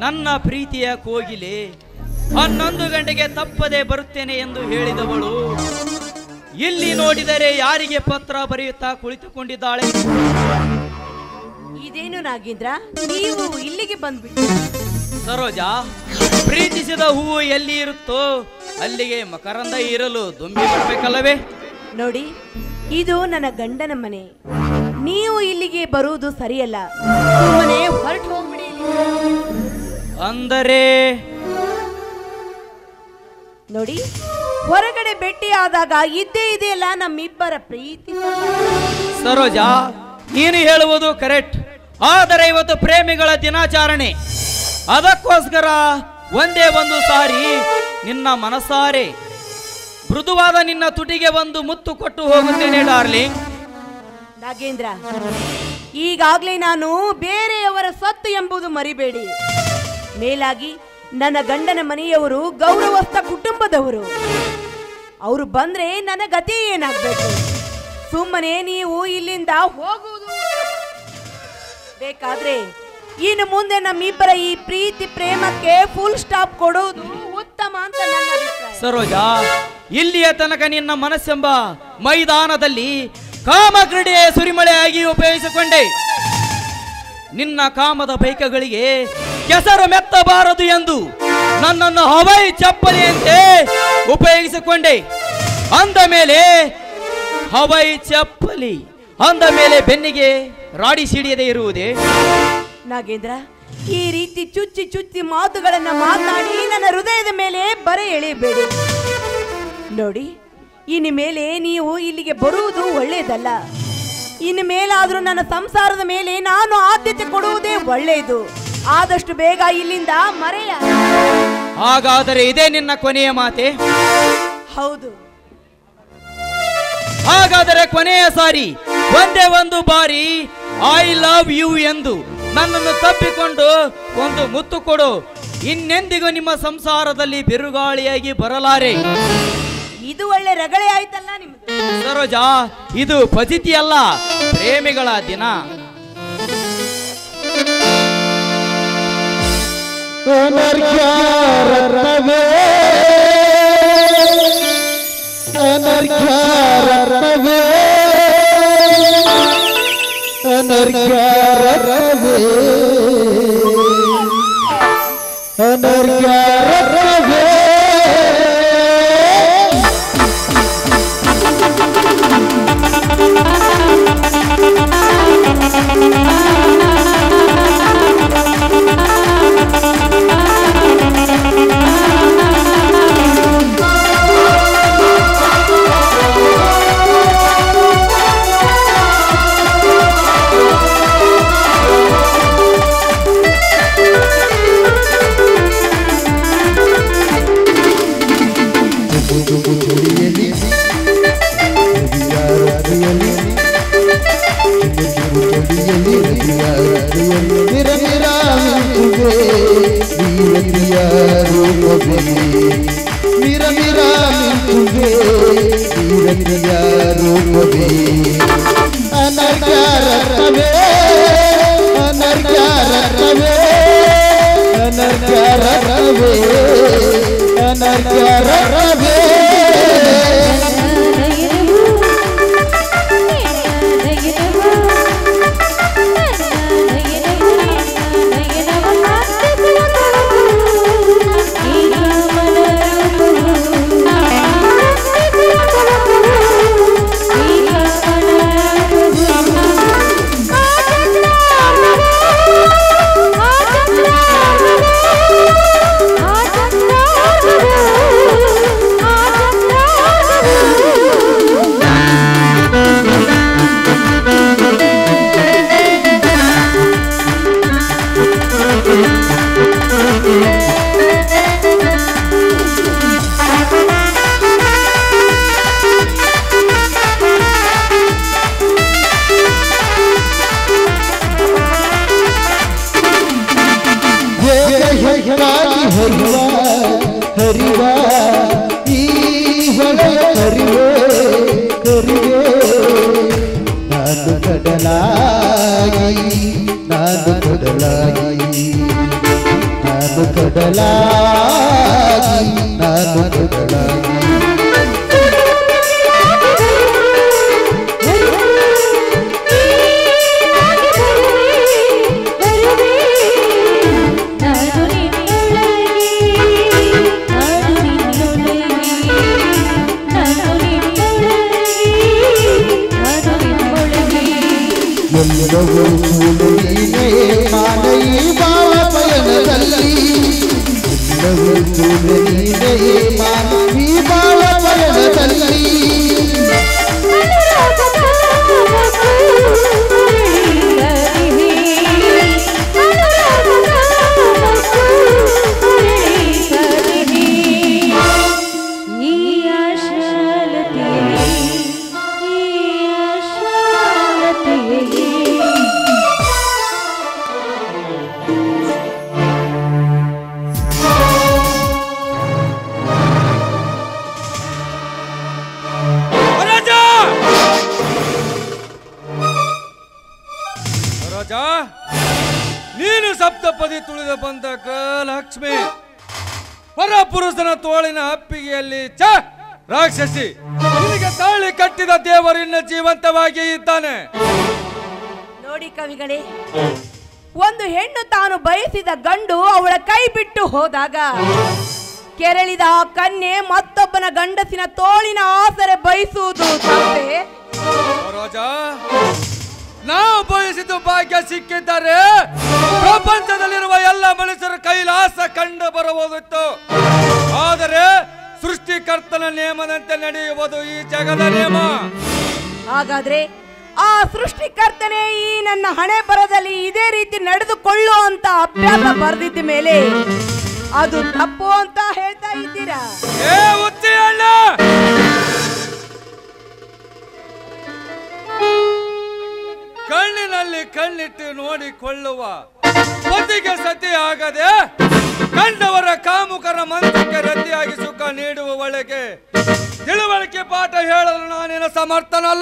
ನನ್ನ ಪ್ರೀತಿಯ ಕೋಗಿಲೆ ಹನ್ನೊಂದು ಗಂಟೆಗೆ ತಪ್ಪದೆ ಬರುತ್ತೇನೆ ಎಂದು ಹೇಳಿದವಳು ಇಲ್ಲಿ ನೋಡಿದರೆ ಯಾರಿಗೆ ಪತ್ರ ಬರೆಯುತ್ತಾ ಕುಳಿತುಕೊಂಡಿದ್ದಾಳೆ ಇದೇನು ನಾಗೇಂದ್ರ ನೀವು ಇಲ್ಲಿಗೆ ಬಂದ್ಬಿಟ್ಟು ಸರೋಜ ಪ್ರೀತಿಸಿದ ಹೂವು ಎಲ್ಲಿ ಇರುತ್ತೋ ಅಲ್ಲಿಗೆ ಮಕರಂದ ಇರಲು ದುಂಬಿ ಬರಬೇಕಲ್ಲವೇ ನೋಡಿ ಇದು ನನ್ನ ಗಂಡನ ಮನೆ ನೀವು ಇಲ್ಲಿಗೆ ಬರುವುದು ಸರಿಯಲ್ಲ ಸುಮ್ಮನೆ ಹೊರಟು ಹೋಗ್ಬಿಡಿ ಇಲ್ಲಿಂದ. ಅಂದರೆ ನೋಡಿ ಹೊರಗಡೆ ಭೇಟಿಯಾದಾಗ ಇದ್ದೇ ಇದೆಯಲ್ಲ ನಮ್ಮಿಬ್ಬರ ಪ್ರೀತಿ ಸರೋಜ ನೀನು ಹೇಳುವುದು ಕರೆಕ್ಟ್ ಆದರೆ ಇವತ್ತು ಪ್ರೇಮಿಗಳ ದಿನಾಚರಣೆ ಅದಕ್ಕೋಸ್ಕರ ಒಂದೇ ಒಂದು ಸಾರಿ ನಿನ್ನ ಮನಸಾರೆ ಮೃದುವಾದ ನಿನ್ನ ತುಟಿಗೆ ಒಂದು ಮುತ್ತು ಕೊಟ್ಟು ಹೋಗುತ್ತೇನೆ ಡಾರ್ಲಿಂಗ್ ನಾಗೇಂದ್ರ ಈಗಾಗ್ಲೇ ನಾನು ಬೇರೆಯವರ ಸತ್ತು ಎಂಬುದು ಮರಿಬೇಡಿ ಮೇಲಾಗಿ ನನ್ನ ಗಂಡನ ಮನೆಯವರು ಗೌರವಸ್ಥ ಕುಟುಂಬದವರು ಅವರು ಬಂದ್ರೆ ನನ್ನ ಗತಿ ಏನಾಗ್ಬೇಕು ಸುಮ್ಮನೆ ನೀವು ಇಲ್ಲಿಂದ ಹೋಗುವುದು ಬೇಕಾದ್ರೆ ಇನ್ನು ಮುಂದೆ ನಮ್ಮಿಬ್ಬರ ಈ ಪ್ರೀತಿ ಪ್ರೇಮಕ್ಕೆ ಫುಲ್ ಸ್ಟಾಪ್ ಕೊಡೋದು ಉತ್ತಮ ಅಂತ ನನ್ನ ಅಭಿಪ್ರಾಯ ಸರೋಜ ಇಲ್ಲಿಯ ತನಕ ನಿನ್ನ ಮನಸ್ಸೆಂಬ ಮೈದಾನದಲ್ಲಿ ಕಾಮಕ್ರೀಡೆಯ ಸುರಿಮಳೆಯಾಗಿ ಉಪಯೋಗಿಸಿಕೊಂಡೆ ನಿನ್ನ ಕಾಮದ ಬೈಕಗಳಿಗೆ ಕೆಸರು ಮೆತ್ತಬಾರದು ಎಂದು ನನ್ನನ್ನು ಹವೈ ಚಪ್ಪಲಿಯಂತೆ ಉಪಯೋಗಿಸಿಕೊಂಡೆ ಅಂದ ಮೇಲೆ ಹವೈ ಚಪ್ಪಲಿ ಅಂದ ಮೇಲೆ ಬೆನ್ನಿಗೆ ರಾಡಿ ಸಿಡಿಯದೆ ಇರುವುದೇ ನಾಗೇಂದ್ರ ಈ ರೀತಿ ಚುಚ್ಚಿ ಚುಚ್ಚಿ ಮಾತುಗಳನ್ನ ಮಾತನಾಡಿ ನನ್ನ ಹೃದಯದ ಮೇಲೆ ಬರೆ ಎಳೆಯಬೇಡಿ ನೋಡಿ ಇನ್ನು ಮೇಲೆ ನೀವು ಇಲ್ಲಿಗೆ ಬರುವುದು ಒಳ್ಳೆಯದಲ್ಲ ಇನ್ನು ಮೇಲಾದ್ರೂ ನನ್ನ ಸಂಸಾರದ ಮೇಲೆ ನಾನು ಆದ್ಯತೆ ಕೊಡುವುದೇ ಒಳ್ಳೆಯದು ಆದಷ್ಟು ಬೇಗ ಇಲ್ಲಿಂದ ಮರೆಯ ಹಾಗಾದರೆ ಇದೇ ನಿನ್ನ ಕೊನೆಯ ಮಾತೆ ಹೌದು ಹಾಗಾದರೆ ಕೊನೆಯ ಸಾರಿ ಒಂದೇ ಒಂದು ಬಾರಿ ಐ ಲವ್ ಯು ಎಂದು ನನ್ನನ್ನು ತಪ್ಪಿಕೊಂಡು ಒಂದು ಮುತ್ತು ಕೊಡು ಇನ್ನೆಂದಿಗೂ ನಿಮ್ಮ ಸಂಸಾರದಲ್ಲಿ ಬಿರುಗಾಳಿಯಾಗಿ ಬರಲಾರೆ ಇದು ಒಳ್ಳೆ ರಗಳೆ ಆಯ್ತಲ್ಲ ನಿಮ್ದು ಸರೋಜಾ ಇದು ಫಜಿತಿ ಅಲ್ಲ ಪ್ರೇಮಿಗಳ ದಿನ ಅನರ್ಘ್ಯಾರತ್ನವೇ ಅನರ್ಘ್ಯಾರತ್ನವೇ ಅನರ್ಘ್ಯಾರತ್ನವೇ ಅನರ್ಘ್ಯಾರತ್ನವೇ ಜುಗು ತುಡಿಯಲಿ ರವಿಯಾರ ತುಡಿಯಲಿ ಜುಗು ಜುಗು ತುಡಿಯಲಿ ರವಿಯಾರ ತುಡಿಯಲಿ ನಿರ ನಿರ ಮಿಂಚುವೆ ನೀರತಿಯ ರೂಪವೇ ನಿರ ನಿರ ಮಿಂಚುವೆ ನೀರತಿಯ ರೂಪವೇ ಅನರ್ಘ್ಯಾರತ್ನವೇ ಅನರ್ಘ್ಯಾರತ್ನವೇ ಅನರ್ಘ್ಯಾರತ್ನವೇ ಅನರ್ಘ್ಯಾರತ್ನವೇ ವೇಗವಾಗಿ ಹರಿವ ಹರಿವ ಈ ಹೊಳೆಯ ಹರಿವೆ ಹರಿವೆ ನಾನು ಕಡಲಾಗಿ ನಾನು ಕಡಲಾಗಿ ಬದಲಾಗಿ ನಾನು ಬದಲಾಗಿ ಎಲ್ಲವೂ ನೀನೇ ಕಾಣೈ ಬಾಳ ಪಯಣದಲ್ಲಿ ಎಲ್ಲವೂ ನೀನೇ ಮಾನವಿ ಬಾಳ ಪಯಣದಲ್ಲಿ ರಾಜ ರಾಜ ನೀನು ಸಪ್ತಪದಿ ತುಳಿದ ಬಂದಕ ಲಕ್ಷ್ಮಿ ಪರ ಪುರುಷನ ತೋಳಿನ ಅಪ್ಪಿಗೆಯಲ್ಲಿ ಚ ರಾಕ್ಷಸಿ ನಿನಗೆ ತಾಳಿ ಕಟ್ಟಿದ ದೇವರಿನ್ನ ಜೀವಂತವಾಗಿ ಇದ್ದಾನೆ ನೋಡಿ ಕವಿಗಳೇ ಒಂದು ಹೆಣ್ಣು ತಾನು ಬಯಸಿದ ಗಂಡು ಅವಳ ಕೈ ಬಿಟ್ಟು ಹೋದಾಗ ಕೆರಳಿದ ಆ ಕನ್ಯೆ ಮತ್ತೊಬ್ಬನ ಗಂಡಸಿನ ತೋಳಿನ ಆಸರೆ ಬಯಸುವುದು ತಪ್ಪೇ ರಾಜ ನಾವು ಬಯಸಿದ್ದು ಭಾಗ್ಯ ಸಿಕ್ಕಿದ್ದಾರೆ ಪ್ರಪಂಚದಲ್ಲಿರುವ ಎಲ್ಲ ಮನುಷ್ಯರ ಕೈಲಾಸ ಕಂಡು ಬರುವುದಿತ್ತು ಆದರೆ ಸೃಷ್ಟಿಕರ್ತನ ನಿಯಮದಂತೆ ನಡೆಯುವುದು ಈ ಜಗದ ನಿಯಮ ಹಾಗಾದ್ರೆ ಆ ಸೃಷ್ಟಿಕರ್ತನೆ ಈ ನನ್ನ ಹಣೆ ಬರದಲ್ಲಿ ಇದೇ ರೀತಿ ನಡೆದುಕೊಳ್ಳು ಅಂತ ಅಭ್ಯಾಸ ಬರೆದಿದ್ದ ಮೇಲೆ ಅದು ತಪ್ಪು ಅಂತ ಹೇಳ್ತಾ ಇದ್ದೀರಾ ಏ ಉಚ್ಚಿ ಅಣ್ಣ ಕಣ್ಣಿನಲ್ಲಿ ಕಣ್ಣಿಟ್ಟು ನೋಡಿಕೊಳ್ಳುವ ಪತಿಗೆ ಸತಿ ಆಗದೆ ಕಂಡವರ ಕಾಮುಕರ ಮಂತ್ರಕ್ಕೆ ರತಿಯಾಗಿ ಸುಖ ನೀಡುವ ಒಳಗೆ ತಿಳುವಳಿಕೆ ಪಾಠ ಹೇಳಲು ನಾನೇನು ಸಮರ್ಥನಲ್ಲ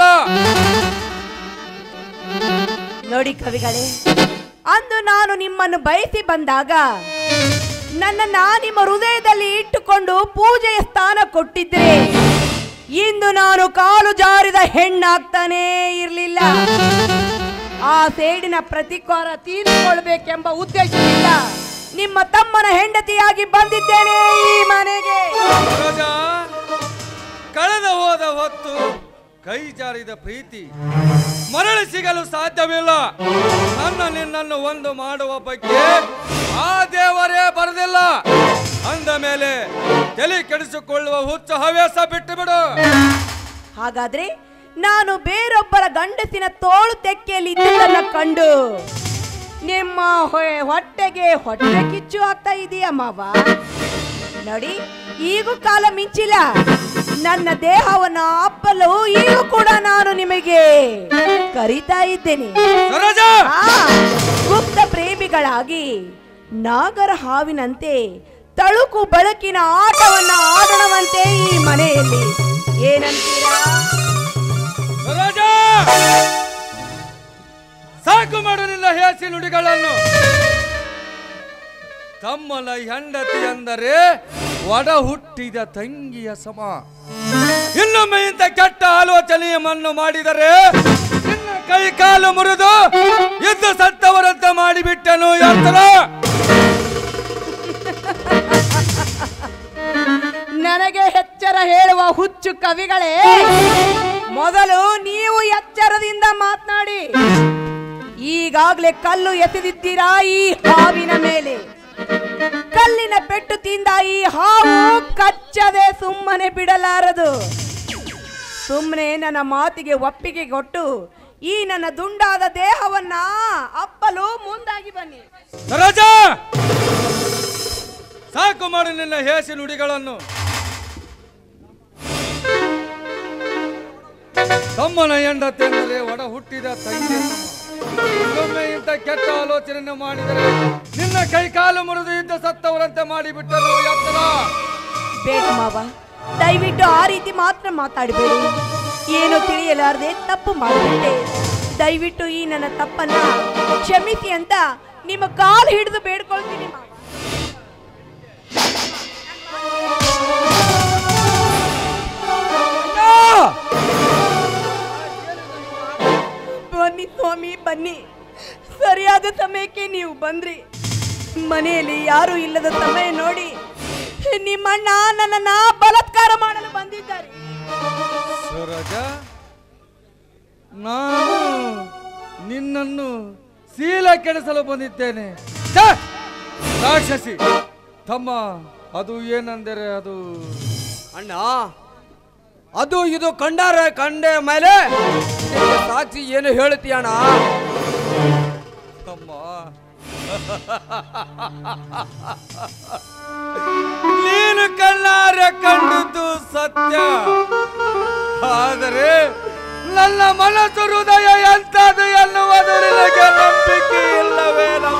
ನೋಡಿ ಕವಿಗಳೇ ಅಂದು ನಾನು ನಿಮ್ಮನ್ನು ಬಯಸಿ ಬಂದಾಗ ನನ್ನನ್ನ ನಿಮ್ಮ ಹೃದಯದಲ್ಲಿ ಇಟ್ಟುಕೊಂಡು ಪೂಜೆಯ ಸ್ಥಾನ ಕೊಟ್ಟಿದ್ರೆ ಇಂದು ನಾನು ಕಾಲು ಜಾರಿದ ಹೆಣ್ಣಾಗ್ತಾನೇ ಇರಲಿಲ್ಲ ಆ ಸೇಡಿನ ಪ್ರತಿಕಾರ ತೀರಿಸಿಕೊಳ್ಬೇಕೆಂಬ ಉದ್ದೇಶದಿಂದ ನಿಮ್ಮ ತಮ್ಮನ ಹೆಂಡತಿಯಾಗಿ ಬಂದಿದ್ದೇನೆ ಈ ಮನೆಗೆ ರಾಜ ಕಳೆದ ಹೋದ ಹೊತ್ತು ಕೈ ಜಾರಿದ ಪ್ರೀತಿ ಮರಳಿ ಸಿಗಲು ಸಾಧ್ಯವಿಲ್ಲ ನನ್ನ ನಿನ್ನನ್ನು ಒಂದು ಮಾಡುವ ಬಗ್ಗೆ ಆ ದೇವರೇ ಬರದಿಲ್ಲ ಅಂದ ಮೇಲೆ ತಲೆ ಕೆಡಿಸಿಕೊಳ್ಳುವ ಹುಚ್ಚು ಹವ್ಯಾಸ ಬಿಟ್ಟು ಬಿಡು ಹಾಗಾದ್ರೆ ನಾನು ಬೇರೊಬ್ಬರ ಗಂಡಸಿನ ತೋಳು ತೆಕ್ಕೆಯಲ್ಲಿ ಇದ್ದುದನ್ನ ಕಂಡು ನಿಮ್ಮ ಹೊ- ಹೊಟ್ಟೆಗೆ ಹೊಟ್ಟೆ ಕಿಚ್ಚು ಆಗ್ತಾ ಇದೆಯಾ ಮಾವ ನೋಡಿ ಈಗೂ ಕಾಲ ಮಿಂಚಿಲ್ಲ ನನ್ನ ದೇಹವನ್ನ ಅಪ್ಪಲು ಈಗೂ ಕೂಡ ನಾನು ನಿಮಗೆ ಕರೀತಾ ಇದ್ದೇನೆ ಸರೋಜ ಆ, ಗುಪ್ತ ಪ್ರೇಮಿಗಳಾಗಿ ನಾಗರ ಹಾವಿನಂತೆ ತಳುಕು ಬಳಕಿನ ಆಟವನ್ನ ಆಡಣವಂತೆ ಈ ಮನೆಯಲ್ಲಿ ಏನಂತೀರಾ ಸರೋಜ ಸಾಕು ಮಾಡು ನಿನ್ನ ಹೇಸಿ ನುಡಿಗಳನ್ನು ತಮ್ಮನ ಹೆಂಡತಿ ಅಂದರೆ ಒಡ ಹುಟ್ಟಿದ ತಂಗಿಯ ಸಮ ಇನ್ನೊಮ್ಮೆ ಇಂಥ ಕೆಟ್ಟ ಆಲೋಚನೆಯನ್ನು ಮಾಡಿದರೆ ನಿನ್ನ ಕೈ ಕಾಲು ಮುರಿದು ಇದ್ದು ಸತ್ತವರಂತೆ ಮಾಡಿಬಿಟ್ಟನು ಯಂತ್ರ ನನಗೆ ಎಚ್ಚರ ಹೇಳುವ ಹುಚ್ಚು ಕವಿಗಳೇ ಮೊದಲು ನೀವು ಎಚ್ಚರದಿಂದ ಮಾತನಾಡಿ ಈಗಾಗ್ಲೇ ಕಲ್ಲು ಎಸೆದಿದ್ದೀರಾ ಈ ಹಾವಿನ ಮೇಲೆ ಕಲ್ಲಿನ ಪೆಟ್ಟು ತಿಂದ ಈ ಹಾವು ಕಚ್ಚದೆ ಸುಮ್ಮನೆ ಬಿಡಲಾರದು ಸುಮ್ಮನೆ ನನ್ನ ಮಾತಿಗೆ ಒಪ್ಪಿಗೆ ಕೊಟ್ಟು ಈ ನನ್ನ ದುಂಡಾದ ದೇಹವನ್ನ ಅಪ್ಪಲು ಮುಂದಾಗಿ ಬನ್ನಿ ಸರೋಜ ಸಾಕು ಮಾಡು ನಿನ್ನ ಹೇಸಿ ನುಡಿಗಳನ್ನು ತಮ್ಮನ ಹೆಂಡತಿ ಎಂದರೆ ಒಡ ಹುಟ್ಟಿದ ತಂಗಿ ಇನ್ನೊಮ್ಮೆ ಇಂಥ ಕೆಟ್ಟ ಆಲೋಚನೆ ಮಾಡಿದರೆ ನಿನ್ನ ಕೈ ಕಾಲು ಮುರಿದು ಇದ್ದ ಸತ್ತವರಂತೆ ಮಾಡಿಬಿಟ್ಟರು ಎತ್ತರ ಬೇಡ ಮಾವ ದಯವಿಟ್ಟು ಆ ರೀತಿ ಮಾತ್ರ ಮಾತಾಡಬೇಡಿ ಏನು ತಿಳಿಯಲಾರದೆ ತಪ್ಪು ಮಾಡಿಬಿಟ್ಟೆ ದಯವಿಟ್ಟು ಈ ನನ್ನ ತಪ್ಪನ್ನ ಕ್ಷಮಿಸಿ ಅಂತ ನಿಮ್ಮ ಕಾಲು ಹಿಡಿದು ಬೇಡ್ಕೊಳ್ತೀನಿ ಮಾವ ಬನ್ನಿ ಸ್ವಾಮಿ ಬನ್ನಿ ಸರಿಯಾದ ಸಮಯಕ್ಕೆ ನೀವು ಬಂದ್ರಿ ಮನೆಯಲ್ಲಿ ಯಾರು ಇಲ್ಲದ ಸಮಯ ನೋಡಿ ನಿಮ್ಮಣ್ಣ ನನ್ನನ್ನ ಬಲಾತ್ಕಾರ ಮಾಡಲು ಬಂದಿದ್ದಾರೆ ಸೂರಜ ನಾನು ನಿನ್ನನ್ನು ಶೀಲ ಕೆಡಿಸಲು ಬಂದಿದ್ದೇನೆ ಛೆ! ರಾಕ್ಷಸಿ ತಮ್ಮ ಅದು ಏನೆಂದರೆ ಅದು ಅಣ್ಣ ಅದು ಇದು ಕಂಡಾರ ಕಂಡ ಮೇಲೆ ಇದಕ್ಕೆ ಸಾಕ್ಷಿ ಏನು ಹೇಳುತ್ತೀಯಣ್ಣ ತಮ್ಮ ನೀನು ಕಣ್ಣಾರ ಕಂಡದ್ದು ಸತ್ಯ ಆದರೆ ನನ್ನ ಮನಸ್ಸು ಹೃದಯ ಎಂತದು ಎನ್ನುವುದು ನಿನಗೆ ನಂಬಿಕೆ ಇಲ್ಲವೇನಮ್ಮ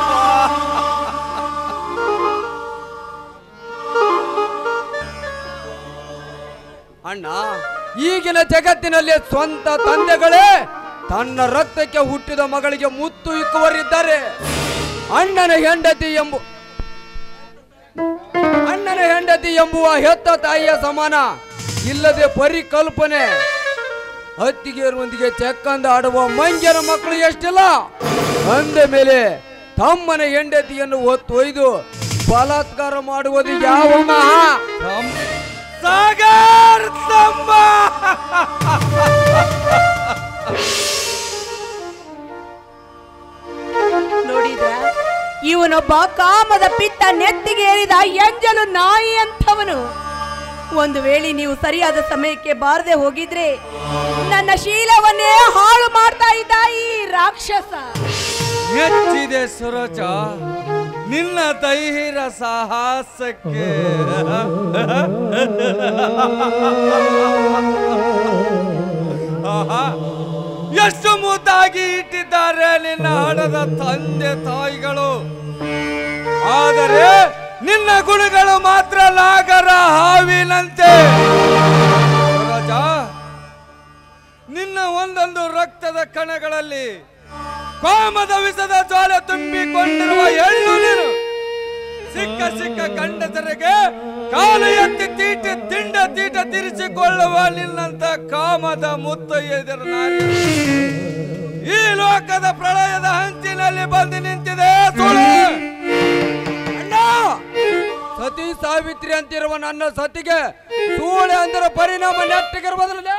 ಅಣ್ಣ ಈಗಿನ ಜಗತ್ತಿನಲ್ಲಿ ಸ್ವಂತ ತಂದೆಗಳೇ ತನ್ನ ರಕ್ತಕ್ಕೆ ಹುಟ್ಟಿದ ಮಗಳಿಗೆ ಮುತ್ತು ಇಕ್ಕುವರಿದ್ದಾರೆ ಅಣ್ಣನ ಹೆಂಡತಿ ಎಂಬು ಅಣ್ಣನ ಹೆಂಡತಿ ಎಂಬುವ ಹೆತ್ತ ತಾಯಿಯ ಸಮಾನ ಇಲ್ಲದೆ ಪರಿಕಲ್ಪನೆ ಹತ್ತಿಗೆಯರೊಂದಿಗೆ ಚೆಕ್ಕಂದ ಆಡುವ ಮಂಗ್ಯನ ಮಕ್ಕಳು ಎಷ್ಟಿಲ್ಲ ಅಂದ ಮೇಲೆ ತಮ್ಮನ ಹೆಂಡತಿಯನ್ನು ಒತ್ತೊಯ್ದು ಬಲಾತ್ಕಾರ ಮಾಡುವುದು ಯಾವ ಮಹಾ ತಮ್ಮ ಸಾಗರ್ ತಮ್ಮ ನೋಡಿದ್ರ ಇವನೊಬ್ಬ ಕಾಮದ ಪಿತ್ತ ನೆತ್ತಿಗೆ ಏರಿದ ಎಂಜಲು ನಾಯಿ ಅಂತವನು ಒಂದು ವೇಳೆ ನೀವು ಸರಿಯಾದ ಸಮಯಕ್ಕೆ ಬಾರದೆ ಹೋಗಿದ್ರೆ ನನ್ನ ಶೀಲವನ್ನೇ ಹಾಳು ಮಾಡ್ತಾ ಇದ್ದ ಈ ರಾಕ್ಷಸ ಮೆಚ್ಚಿದೆ ಸುರಜ ನಿನ್ನ ಧೈರ್ಯ ಸಾಹಸಕ್ಕೆ ಆಹಾ, ಎಷ್ಟು ಮುದ್ದಾಗಿ ಇಟ್ಟಿದ್ದಾರೆ ನಿನ್ನ ಹಣದ ತಂದೆ ತಾಯಿಗಳು ಆದರೆ ನಿನ್ನ ಗುಣಗಳು ಮಾತ್ರ ನಾಗರ ಹಾವಿನಂತೆ ಸುರಜ ನಿನ್ನ ಒಂದೊಂದು ರಕ್ತದ ಕಣಗಳಲ್ಲಿ ಕಾಮದ ವಿಷದ ಜ್ವಾಲೆ ತುಂಬಿಕೊಂಡಿರುವ ಎಳ್ಳು ನೀರು ಸಿಕ್ಕ ಸಿಕ್ಕ ಗಂಡಸರಿಗೆ ಕಾಲು ಎತ್ತಿ ತೀಟ ತಿಂಡ ತೀಟ ತಿರಿಸಿಕೊಳ್ಳುವ ನಿನ್ನಂತ ಕಾಮದ ಮುತ್ತು ಎದುರು ನಾರಿ ಈ ಲೋಕದ ಪ್ರಳಯದ ಹಂಚಿನಲ್ಲಿ ಬಂದು ನಿಂತಿದೆ ಸುಳ್ಳು. ಅಣ್ಣ ಸತಿ ಸಾವಿತ್ರಿ ಅಂತಿರುವ ನನ್ನ ಸತಿಗೆ ಸೂಳೆ ಅಂದರ ಪರಿಣಾಮ ನೆಟ್ಟಗಿರ್ಬೋದಲ್ಲ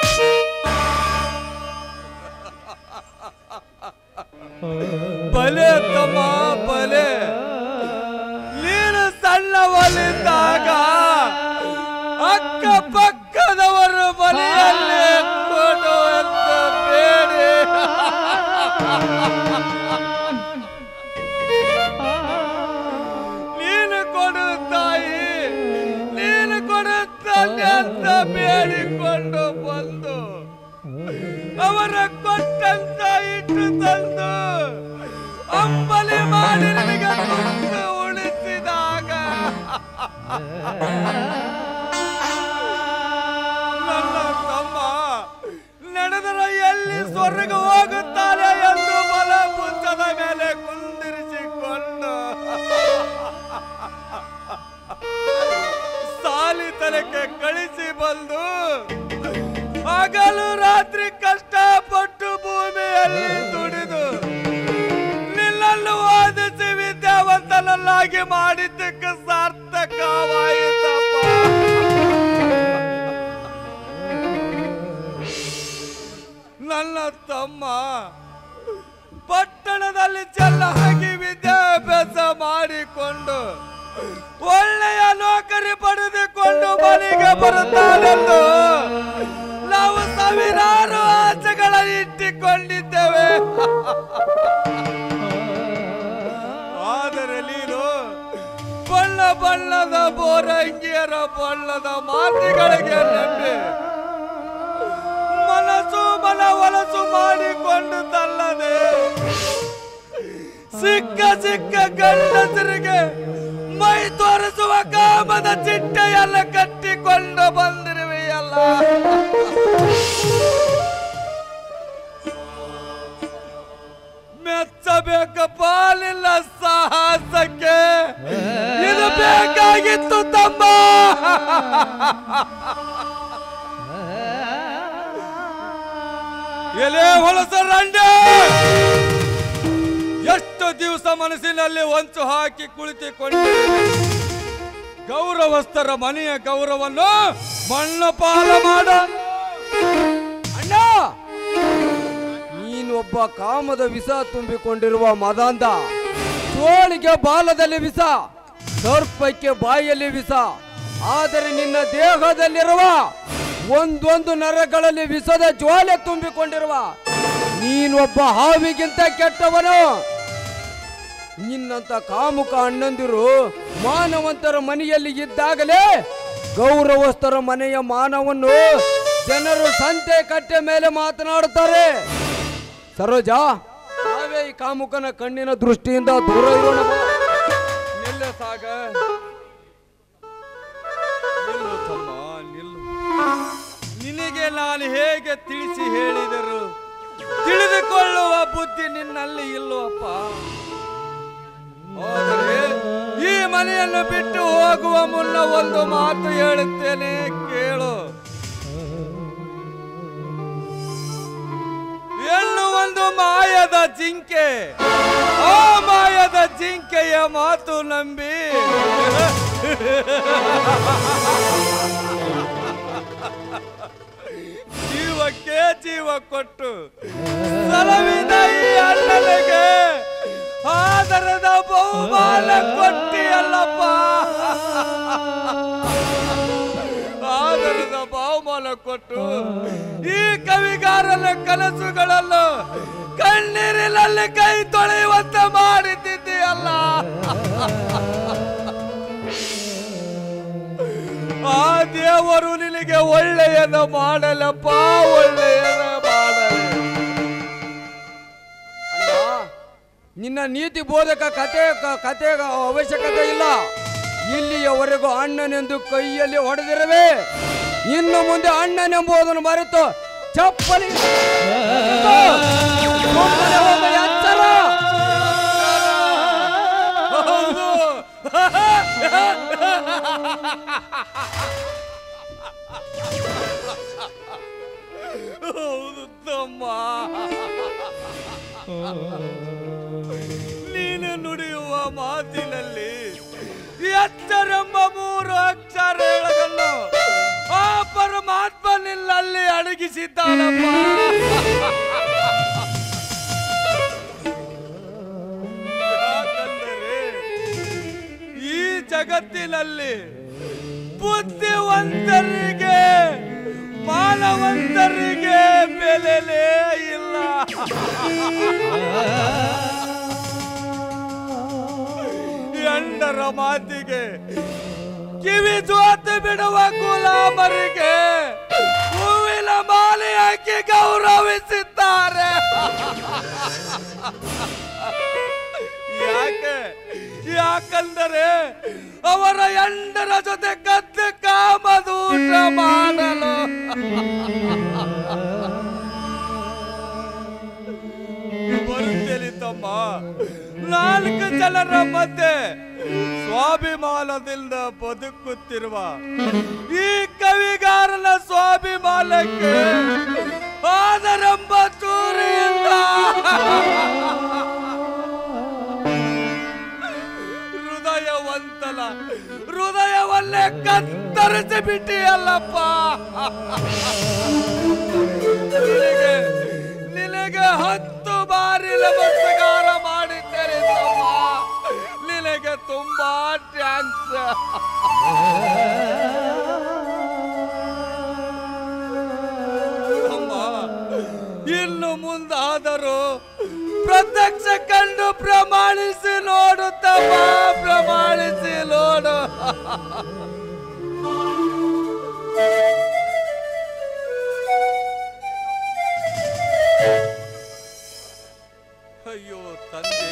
ಬಲೆ ತಮ್ಮ ಬಲೆ ನೀನು ಸಣ್ಣವಲ್ಲಿದ್ದಾಗ ಅಕ್ಕ ಪಕ್ಕದವರು ಬಲಿಯಲ್ಲಿ ಕೊಡು ಅಂತ ಬೇಡಿ ನೀನು ಕೊಡು ತಾಯಿ ನೀನು ಕೊಡು ತಂದೆ ಅಂತ ಬೇಡಿಕೊಂಡು ಬಂದು ಅವರ ಕೊಟ್ಟಂತ ಇಟ್ಟು ತಂದು ಅಂಬಲಿ ಮಾಡಿ ನಿನಗೆ ತಂದು ಉಳಿಸಿದಾಗ ನನ್ನ ತಮ್ಮ ನಡೆದರ ಎಲ್ಲಿ ಸ್ವರ್ಗ ಹೋಗುತ್ತಾನೆ ಎಂದು ಬಲ ಪುಸ್ತದ ಮೇಲೆ ಕುಂದಿರಿಸಿಕೊಂಡು ಸಾಲಿತನಕ್ಕೆ ಕಳಿಸಿ ಬಂದು ಹಗಲು ರಾತ್ರಿ ಕಷ್ಟಪಟ್ಟು ಭೂಮಿಯಲ್ಲಿ ದುಡಿದು ನಿನ್ನನ್ನು ಓದಿಸಿ ವಿದ್ಯಾವಂತನನ್ನಾಗಿ ಮಾಡಿದ್ದಕ್ಕೆ ಸಾರ್ಥಕವಾಯಿತಪ್ಪ ನನ್ನ ತಮ್ಮ ಪಟ್ಟಣದಲ್ಲಿ ಚೆನ್ನಾಗಿ ವಿದ್ಯಾಭ್ಯಾಸ ಮಾಡಿಕೊಂಡು ಒಳ್ಳೆಯ ನೌಕರಿ ಪಡೆದುಕೊಂಡು ಮನೆಗೆ ಬರುತ್ತಾನೆಂದು ನಾವು ಸಾವಿರಾರು ಆಸೆಗಳ ಇಟ್ಟುಕೊಂಡಿದ್ದೇವೆ ಆದರೆ ನೀನು ಬಣ್ಣ ಬಣ್ಣದ ಬೋರಂಗಿಯರ ಬಣ್ಣದ ಮಾತಿಗಳಿಗೆ ನಂಬಿ ಮನಸ್ಸು ಮನ ಒಲಸು ಮಾಡಿಕೊಂಡು ತಲ್ಲದೆ ಸಿಕ್ಕ ಸಿಕ್ಕ ಗಂಡಸರಿಗೆ ಮೈ ತೋರಿಸುವ ಕಾಮದ ಚಿಟ್ಟೆಯೆಲ್ಲ ಕಟ್ಟಿಕೊಂಡು ಬಂದಿರುವೆಯಲ್ಲ ಮೆಚ್ಚಬೇಕ ಪಾಲಿಲ್ಲ ಸಾಹಸಕ್ಕೆ ಇದು ಬೇಕಾಗಿತ್ತು ತಮ್ಮ ಎಲೆ ಹೊಲಸ ರಂಡೆ ಮನಸ್ಸಿನಲ್ಲಿ ಹೊಂಚು ಹಾಕಿ ಕುಳಿತುಕೊಂಡು ಗೌರವಸ್ಥರ ಮನೆಯ ಗೌರವವನ್ನು ಮಣ್ಣು ಪಾಲ ಮಾಡ ಅಣ್ಣ ನೀನೊಬ್ಬ ಕಾಮದ ವಿಷ ತುಂಬಿಕೊಂಡಿರುವ ಮದಾಂಧ ತೋಳಿಗೆ ಬಾಲದಲ್ಲಿ ವಿಷ ಸರ್ಪಕ್ಕೆ ಬಾಯಲ್ಲಿ ವಿಷ ಆದರೆ ನಿನ್ನ ದೇಹದಲ್ಲಿರುವ ಒಂದೊಂದು ನರಗಳಲ್ಲಿ ವಿಷದ ಜ್ವಾಲೆ ತುಂಬಿಕೊಂಡಿರುವ ನೀನೊಬ್ಬ ಹಾವಿಗಿಂತ ಕೆಟ್ಟವನು ನಿನ್ನಂತ ಕಾಮುಕ ಅಣ್ಣಂದಿರು ಮಾನವಂತರ ಮನೆಯಲ್ಲಿ ಇದ್ದಾಗಲೇ ಗೌರವಸ್ಥರ ಮನೆಯ ಮಾನವನ್ನು ಜನರು ಸಂತೆ ಕಟ್ಟೆ ಮೇಲೆ ಮಾತನಾಡುತ್ತಾರೆ ಸರೋಜಾ ನಾವೇ ಈ ಕಾಮುಕನ ಕಣ್ಣಿನ ದೃಷ್ಟಿಯಿಂದ ದೂರ ಇರೋಣ ಬಾ. ನಿಲ್ಲ ಸಾಗ ನಿಲ್ಲು ತಮ್ಮ ನಿಲ್ಲು ನಿನಗೆ ನಾನು ಹೇಗೆ ತಿಳಿಸಿ ಹೇಳಿದರು ತಿಳಿದುಕೊಳ್ಳುವ ಬುದ್ಧಿ ನಿನ್ನಲ್ಲಿ ಇಲ್ಲವಪ್ಪ ಆದರೆ ಈ ಮನೆಯನ್ನು ಬಿಟ್ಟು ಹೋಗುವ ಮುನ್ನ ಒಂದು ಮಾತು ಹೇಳುತ್ತೇನೆ ಕೇಳು ಎಳ್ಳು ಒಂದು ಮಾಯದ ಜಿಂಕೆ ಆ ಮಾಯದ ಜಿಂಕೆಯ ಮಾತು ನಂಬಿ ಜೀವಕ್ಕೆ ಜೀವ ಕೊಟ್ಟು ಸಲವಿದ ಈ ಅಣ್ಣನಿಗೆ ಆದರದ ಬಹುಮಾನ ಕೊಟ್ಟಿಯಲ್ಲಪ್ಪ ಆದರದ ಬಹುಮಾನ ಕೊಟ್ಟು ಈ ಕವಿಗಾರನ ಕನಸುಗಳನ್ನು ಕಣ್ಣೀರಿನಲ್ಲಿ ಕೈ ತೊಳೆಯುವಂತೆ ಮಾಡಿದ್ದಿದ್ದೀಯಲ್ಲ ಆ ದೇವರು ನಿನಗೆ ಒಳ್ಳೆಯದ ಮಾಡಲಪ್ಪ ಒಳ್ಳೆಯದ ಮಾಡಲಿ ಅಣ್ಣ ನಿನ್ನ ನೀತಿ ಬೋಧಕ ಕತೆ ಕ- ಕತೆ ಅವಶ್ಯಕತೆ ಇಲ್ಲ ಇಲ್ಲಿಯವರೆಗೂ ಅಣ್ಣನೆಂದು ಕೈಯಲ್ಲಿ ಹೊಡೆದಿರವೆ ಇನ್ನು ಮುಂದೆ ಅಣ್ಣನೆಂಬುದನ್ನು ಮರೆತು ಚಪ್ಪಲಿ ಸುಮ್ಮನೆ ಹೋಗು, ಎಚ್ಚರ ಹೌದು ಹೌದು ತಮ್ಮ ನೀನು ನುಡಿಯುವ ಮಾತಿನಲ್ಲಿ ಎಚ್ಚರೆಂಬ ಮೂರು ಅಕ್ಷರ ಹೇಳದನ್ನು ಆ ಪರಮಾತ್ಮ ನಿನ್ನಲ್ಲಿ ಅಡಗಿಸಿದ್ದಾನಪ್ಪ ಯಾಕಂದರೆ ಈ ಜಗತ್ತಿನಲ್ಲಿ ಬುದ್ಧಿವಂತರಿಗೆ ಮಾನವಂತರಿಗೆ ಬೆಲೆಲೇ ಇಲ್ಲ ಎಂಡರ ಮಾತಿಗೆ ಕಿವಿ ಜೋತು ಬಿಡುವ ಗುಲಾಮರಿಗೆ ಹೂವಿನ ಮಾಲೆ ಹಾಕಿ ಗೌರವಿಸಿದ್ದಾರೆ ಯಾಕೆ ಯಾಕಂದರೆ ಅವರ ಎಂಡರ ಜೊತೆ ಕದ್ದು ಕಾಮದೂಟ ಮಾಡಲು ಬರುತ್ತೇನೆ ತಮ್ಮ ನಾಲ್ಕು ಜನರ ಮಧ್ಯೆ ಸ್ವಾಭಿಮಾನದಿಂದ ಬದುಕುತ್ತಿರುವ ಈ ಕವಿಗಾರನ ಸ್ವಾಭಿಮಾನಕ್ಕೆ ಆದರೆಂಬ ಚೂರಿಯಿಂದ ಹೃದಯವಂತನ ಹೃದಯವನ್ನೇ ಕತ್ತರಿಸಿ ಬಿಟ್ಟಿಯಲ್ಲಪ್ಪ ನಿನಗೆ ನಿನಗೆ ಹತ್ತು ಬಾರಿ ನಮಸ್ಕಾರ ಮಾಡಿದ್ದೇನೆ ತಮ್ಮ ನಿನಗೆ ತುಂಬಾ ಥ್ಯಾಂಕ್ಸ್ ಅಮ್ಮ ಇನ್ನು ಮುಂದಾದರೂ ಪ್ರತ್ಯಕ್ಷ ಕಂಡು ಪ್ರಮಾಣಿಸಿ ನೋಡು ತಮ್ಮ ಪ್ರಮಾಣಿಸಿ ನೋಡು ಅಯ್ಯೋ ತಂದೆ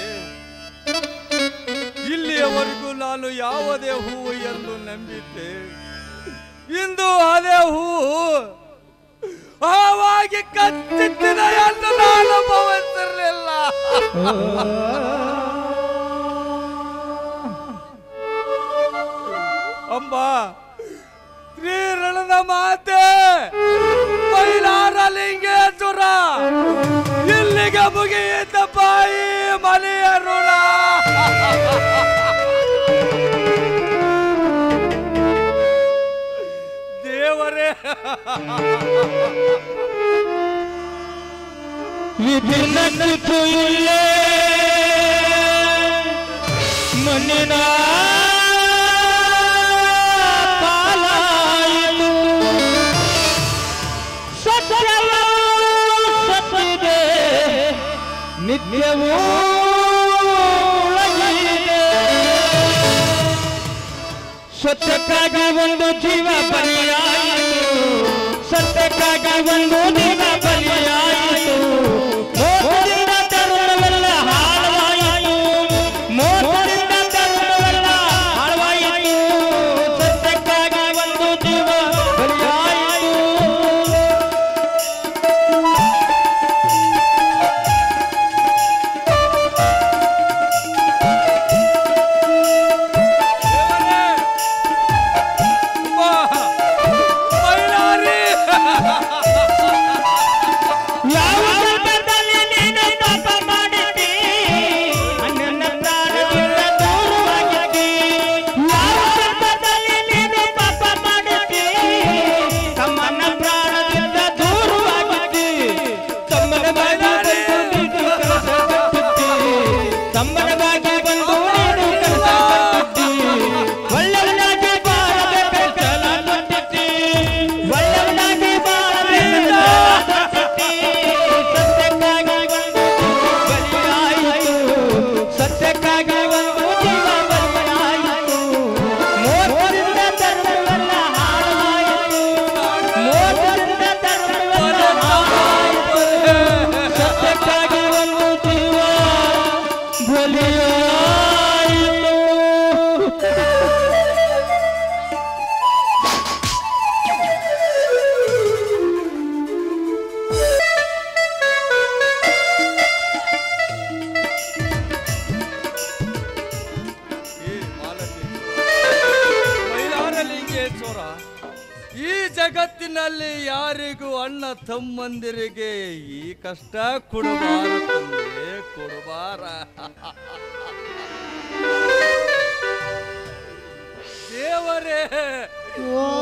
ಇಲ್ಲಿಯವರೆಗೂ ನಾನು ಯಾವುದೇ ಹೂವು ಎಂದು ನಂಬಿದ್ದೆ ಇಂದು ಅದೇ ಹೂವು ಹಾವಾಗಿ ಕಚ್ಚಿತ್ತಿದೆ ಎಂದು ನಾನು ಭಾವಿಸಿರಲಿಲ್ಲ ಅಂಬ ಶ್ರೀರಣದ ಮಾತೆ ಮೈಲಾರ ಲಿಂಗೇಶ್ವರ ಇಲ್ಲಿಗೆ ಮುಗಿಯಿತಪ್ಪ ಈ ಮನೆಯ ಋಣ ವಿಭಿನ್ನಕ್ಕೂ ಇಲ್ಲೇ ಮಣ್ಣಿನ ಪಾಲಾಯಿತು ಸತ್ಯವ ಸತ್ತಿದೆ ನಿತ್ಯವೂ ಉಳಗಿದೆ. ಸತ್ಯಕ್ಕಾಗಿ ಒಂದು ಜೀವ ಬಲಿಯಾಯಿತು ಸತ್ಯಕ್ಕಾಗಿ ಒಂದು ಜೀವ ಬಲಿಯಾಯಿತು ಮೋಸದಿಂದ ತರುಣವೆಲ್ಲ ಹಾಳವಾಯಿತು ಮೋಸದಿಂದ ತರುಣವೆಲ್ಲ ಹಾಳವಾಯಿತು ಸತ್ಯಕ್ಕಾಗಿ ಒಂದು ಜೀವ ಬಲಿಯಾಯಿತು ದೇವರೇ! ಅಬ್ಬಾ! ಬೈಲಾರಿ! ಯಾವ ಸಂದರ್ಭದಲ್ಲಿ ನೀನು ಪಾಪ ಮಾಡಿದ್ದಿ ಅಣ್ಣನ ಪ್ರಾಣದಿಂದ ದೂರವಾಗಿದ್ದಿ ಯಾವ ಸಂದರ್ಭದಲ್ಲಿ ನೀನು ಪಾಪ ಮಾಡಿದ್ದಿ ತಮ್ಮನ ಪ್ರಾಣದಿಂದ ದೂರವಾಗಿದ್ದಿ ತಮ್ಮನ ಬಾಗಿ ಬಂದು ನೀನು ಕೆಲಸ ಕಟ್ಟಿದ್ದಿ ತಮ್ಮನ ಬಾಗಿ ಬಂದು ನೀನು ಕೆಲಸ ಕಟ್ಟಿದ್ದಿ ಒಳ್ಳೆಯವನಾಗಿ ಬಾಳಬೇಕು ಛಲ ಕೊಟ್ಟಿದ್ದಿ ಒಳ್ಳೆಯವನಾಗಿ ಬಾಳಬೇಕು ಸತ್ಯಕ್ಕಾಗಿ ಒಂದು ಜೀವ ಬಲಿಯಾಯಿತು ಮೋಸದಿಂದ ಧರ್ಮವೆಲ್ಲ ಹಾಳಾಯಿತು ಮೋಸದಿಂದ ಧರ್ಮವೆಲ್ಲ ಹಾಳಾಯಿತು ಸತ್ಯಕ್ಕಾಗಿ ಒಂದು ಜೀವ ಬಲಿಯಾಯಿತು ಈ ಮಾಲತೇಶ್ವರ, ಮೈಲಾರಲಿಂಗೇಶ್ವರ ಈ ಜಗತ್ತಿನಲ್ಲಿ ಯಾರಿಗೂ ಅಣ್ಣ ತಮ್ಮಂದಿರಿಗೆ ಈ ಕಷ್ಟ ಕೊಡಬಾರ ತಂದೆ ಕೊಡಬಾರ ದೇವರೇ